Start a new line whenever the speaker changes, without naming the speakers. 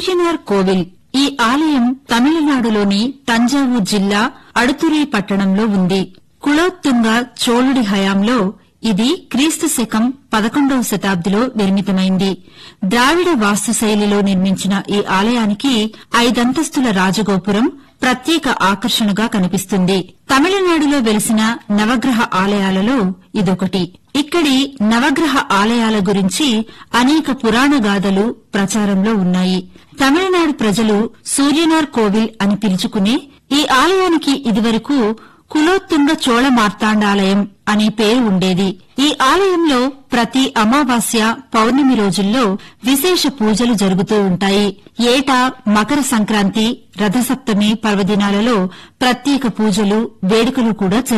సూర్యనార్ కోవిల్ ఈ ఆలయం తమిళనాడులోని తంజావూర్ జిల్లా అడుతురై పట్టణంలో ఉంది కులోత్తుంగ చోళుడి హయాంలో ఇది క్రీస్తు శకం పదకొండవ శతాబ్దిలో నిర్మితమైంది ద్రావిడ వాస్తు శైలిలో నిర్మించిన ఈ ఆలయానికి ఐదంతస్తుల రాజగోపురం ప్రత్యేక ఆకర్షణగా కనిపిస్తుంది తమిళనాడులో వెలిసిన నవగ్రహ ఆలయాలలో ఇదొకటి ఇక్కడి నవగ్రహ ఆలయాల గురించి అనేక పురాణ గాథలు ప్రచారంలో ఉన్నాయి తమిళనాడు ప్రజలు సూర్యనార్ కోవిల్ అని పిలుచుకునే ఈ ఆలయానికి ఇదివరకు కులోత్తుంగ చోళ మార్తాండాలయం అనే పేరు ఉండేది ఈ ఆలయంలో ప్రతి అమావాస్య పౌర్ణమి రోజుల్లో విశేష పూజలు జరుగుతూ ఉంటాయి ఏటా మకర సంక్రాంతి రథసప్తమి పర్వదినాలలో ప్రత్యేక పూజలు వేడుకలు కూడా జరుగుతాయి